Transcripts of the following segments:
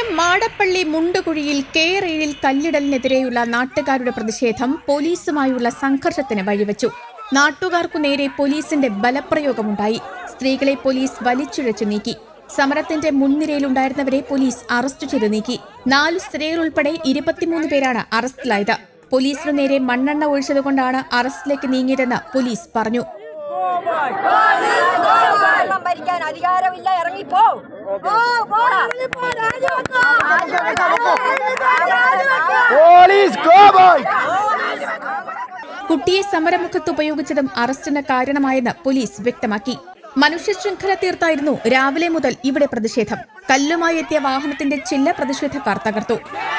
Madappally മുണ്ടുകുഴിയിൽ K റെയിലിൽ കല്ലിടലിനെതിരെയുള്ള നാട്ടുകാരുടെ പ്രതിഷേധം പോലീസുമായുള്ള സംഘർഷത്തിന് വഴിവെച്ചു നാട്ടുകാർക്കു നേരെ പോലീസിന്റെ ബലപ്രയോഗമുണ്ടായി സ്ത്രീകളെ പോലീസ് വലിച്ചിഴച്ചു നീക്കി സമരത്തിന്റെ മുൻനിരയിലുണ്ടായിരുന്നവരെ പോലീസ് അറസ്റ്റ് ചെയ്ത് നീക്കി നാല് സ്ത്രീകൾ ഉൾപ്പെടെ ഇരുപത്തിമൂന്ന് പേരാണ് അറസ്റ്റിലായത് പോലീസിനു നേരെ മണ്ണെണ്ണ ഒഴിച്ചതുകൊണ്ടാണ് അറസ്റ്റിലേക്ക് നീങ്ങിയതെന്ന് പോലീസ് പറഞ്ഞു കേരളം ഭരിക്കാൻ അധികാരമില്ല ഇറങ്ങിപ്പോ പോ, പോടാ. പോലീസ് ഗോ ബോയ് കുട്ടിയെ സമരമുഖത്ത് ഉപയോഗിച്ചതും അറസ്റ്റിന് കാരണമായെന്ന് പോലീസ് വ്യക്തമാക്കി മനുഷ്യ ശൃംഖല തീർത്തായിരുന്നു രാവിലെ മുതൽ ഇവിടെ പ്രതിഷേധം കല്ലുമായി എത്തിയ വാഹനത്തിന്റെ ചില്ല പ്രതിഷേധക്കാർ തകർത്തു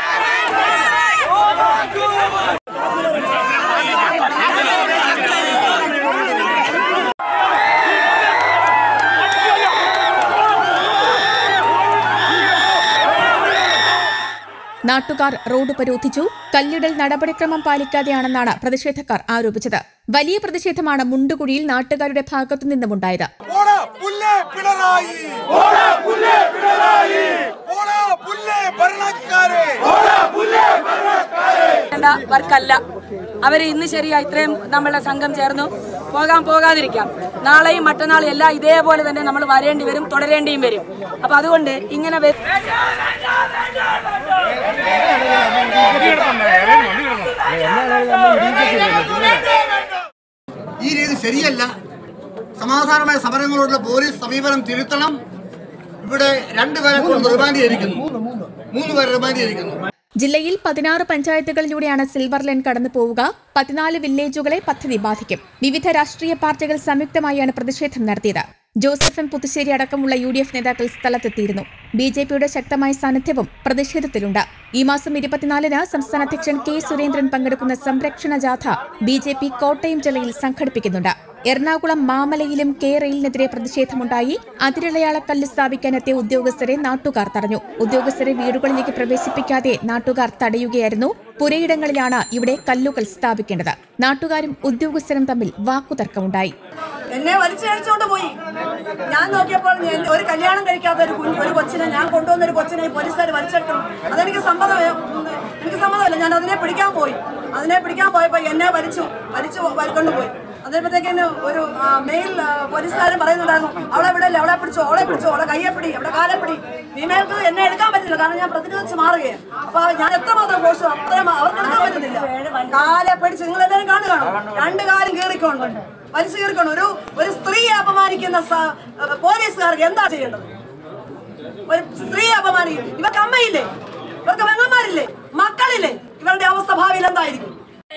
നാട്ടുകാർ റോഡ് ഉപരോധിച്ചു കല്ലിടൽ നടപടിക്രമം പാലിക്കാതെയാണെന്നാണ് പ്രതിഷേധക്കാർ ആരോപിച്ചത് വലിയ പ്രതിഷേധമാണ് മുണ്ടുകുഴിയിൽ നാട്ടുകാരുടെ ഭാഗത്തു നിന്നുമുണ്ടായത് പോടാ പുല്ലേ പിണറായി പോടാ പുല്ലേ പിണറായി പോടാ പുല്ലേ ഭരണക്കാരെ വേണ്ട വർക്കല്ല അവര് ഇന്ന് ശരിയാ ഇത്രയും നമ്മളെ സംഘം ചേർന്നു പോകാൻ പോകാതിരിക്കാം നാളെയും മറ്റന്നാളും എല്ലാം ഇതേപോലെ തന്നെ നമ്മൾ വരേണ്ടി വരും തുടരേണ്ടിയും വരും അപ്പൊ അതുകൊണ്ട് ഇങ്ങനെ വെ- ഈ രീതി ശരിയല്ല സമാധാനമായ സമരങ്ങളോടുള്ള പോലീസ് സമീപനം തിരുത്തണം ഇവിടെ രണ്ടുപേരെ കൊണ്ട് റിമാൻഡ് ചെയ്തിരിക്കുന്നു മൂന്ന് പേരെ റിമാൻഡ് ചെയ്തിരിക്കുന്നു ജില്ലയിൽ പതിനാറ് പഞ്ചായത്തുകളിലൂടെയാണ് സിൽവർ ലൈൻ കടന്നു പോവുക പതിനാല് വില്ലേജുകളെ പദ്ധതി ബാധിക്കും വിവിധ രാഷ്ട്രീയ പാർട്ടികൾ സംയുക്തമായാണ് പ്രതിഷേധം നടത്തിയത് ജോസഫ് എം പുതുശ്ശേരി അടക്കമുള്ള യു ഡി എഫ് നേതാക്കൾ സ്ഥലത്തെത്തിയിരുന്നു ബി ജെ പിയുടെ ശക്തമായ സാന്നിധ്യവും പ്രതിഷേധത്തിലുണ്ട് ഈ മാസം ഇരുപത്തിനാലിന് സംസ്ഥാന അധ്യക്ഷൻ കെ സുരേന്ദ്രൻ പങ്കെടുക്കുന്ന സംരക്ഷണ ജാഥ ബി ജെ പി കോട്ടയം ജില്ലയിൽ സംഘടിപ്പിക്കുന്നുണ്ട് എറണാകുളം മാമലയിലും കെ റെയിലിനെതിരെ പ്രതിഷേധമുണ്ടായി അതിരളയാളക്കല്ല് സ്ഥാപിക്കാനെത്തിയ ഉദ്യോഗസ്ഥരെ നാട്ടുകാർ തടഞ്ഞു ഉദ്യോഗസ്ഥരെ വീടുകളിലേക്ക് പ്രവേശിപ്പിക്കാതെ നാട്ടുകാർ തടയുകയായിരുന്നു പുരയിടങ്ങളിലാണ് ഇവിടെ കല്ലുകൾ സ്ഥാപിക്കേണ്ടത് നാട്ടുകാരും ഉദ്യോഗസ്ഥരും തമ്മിൽ വാക്കുതർക്കമുണ്ടായി എന്നെ വലിച്ചടിച്ചോണ്ട് പോയി ഞാൻ നോക്കിയപ്പോൾ ഞാൻ ഒരു കല്യാണം കഴിക്കാത്ത ഒരു കുഞ്ഞ് ഒരു കൊച്ചിനെ ഞാൻ കൊണ്ടുവന്ന ഒരു കൊച്ചിനെ ഈ പോലീസുകാർ വലിച്ചെടുത്തു അതെനിക്ക് സമ്മതം എനിക്ക് സമ്മതമല്ല ഞാൻ അതിനെ പിടിക്കാൻ പോയി അതിനെ പിടിക്കാൻ പോയപ്പോൾ എന്നെ വലിച്ചു വലിച്ചു വലിക്കൊണ്ട് പോയി അതേപ്പത്തേക്കിന് ഒരു ആ, മെയിൽ ആ, പോലീസുകാരൻ പറയുന്നുണ്ടായിരുന്നു അവളെ വിടല്ലേ അവളെ പിടിച്ചോ അവളെ പിടിച്ചോ അവളെ കയ്യെ പിടി അവളെ കാലെ പിടി ഫീമെയിൽക്ക് എന്നെ എടുക്കാൻ പറ്റില്ല കാരണം ഞാൻ പ്രതിരോധിച്ച് മാറുകയാണ് അപ്പൊ ഞാൻ എത്രമാത്രം ഫോഴ്സ് അത്രയും അവർക്ക് എടുക്കാൻ പറ്റുന്നില്ല കാലെ പിടിച്ച് നിങ്ങൾ എല്ലാവരും കാണുകയാണോ രണ്ട് കാലം കീറിക്കൊണ്ട് വലിച്ചു കീറിക്കൊണ്ട് ഒരു ഒരു സ്ത്രീയെ അപമാനിക്കുന്ന സ- പോലീസുകാർക്ക് എന്താ ചെയ്യേണ്ടത് ഒരു സ്ത്രീയെ അപമാനിക്കും ഇവർക്ക് അമ്മയില്ലേ ഇവർക്ക് പെങ്ങന്മാരില്ലേ മക്കളില്ലേ ഇവരുടെ അവസ്ഥ ഭാവിയിൽ എന്തായിരിക്കും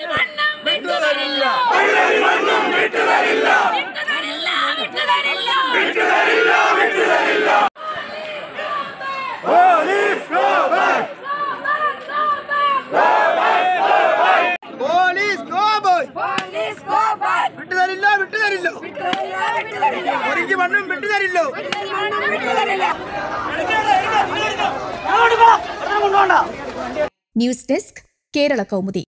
പോലീസ് ഗോ ബോയ് വിട്ടുതരില്ല വിട്ടുതരില്ല ഒരിക്കൽ മണ്ണും വിട്ടുതരില്ല ന്യൂസ് ഡെസ്ക് കേരള കൗമുദി